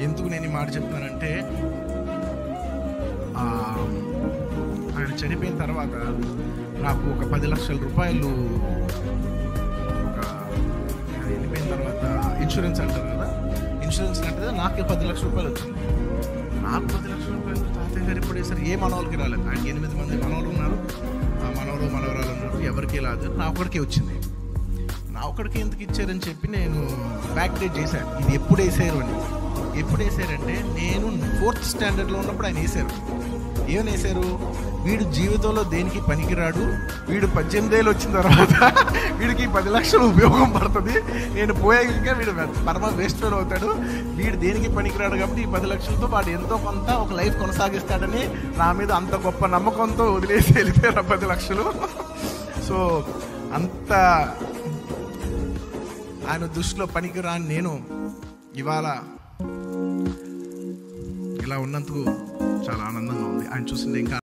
ఎందుకు నేను ఈ మాట చెప్తున్నానంటే ఆ, ఆయన చనిపోయిన తర్వాత నాకు ఒక పది లక్షల రూపాయలు ఒక ఆయన వెళ్ళిపోయిన తర్వాత ఇన్సూరెన్స్ అంటారు కదా ఇన్సూరెన్స్ అంటే నాకే పది లక్షల రూపాయలు వచ్చింది నాకు పది లక్షల రూపాయలు తాతయ్య గారు ఇప్పుడు వేసారు ఏ మనవాళ్ళకి రాలేదు ఆయనకి ఎనిమిది మంది మనవలు ఉన్నారు ఆ మనవలు మనవరాలు ఉన్నారు ఎవరికి రాదు నా ఒక్కడికే వచ్చింది నా ఒక్కడికి ఎందుకు ఇచ్చారని చెప్పి నేను బ్యాక్ డేట్ చేశాను ఇది ఎప్పుడు వేసారు అని ఎప్పుడు వేసారంటే నేను ఫోర్త్ స్టాండర్డ్లో ఉన్నప్పుడు ఆయన వేసారు ఏమని వేసారు వీడు జీవితంలో దేనికి పనికిరాడు వీడు పద్దెనిమిది ఏళ్ళు వచ్చిన తర్వాత వీడికి పది లక్షలు ఉపయోగం పడుతుంది నేను పోయాక వీడు పరమ వేస్ట్ ఫెయిల్ అవుతాడు వీడు దేనికి పనికిరాడు కాబట్టి ఈ పది లక్షలతో వాడు ఎంతో కొంత ఒక లైఫ్ కొనసాగిస్తాడని నా మీద అంత గొప్ప నమ్మకంతో వదిలేసి వెళ్ళిపోయారు ఆ పది లక్షలు సో అంత ఆయన దృష్టిలో పనికిరాని నేను ఇవాళ ఇలా ఉన్నందుకు చాలా ఆనందంగా ఉంది ఆయన చూసింది ఇంకా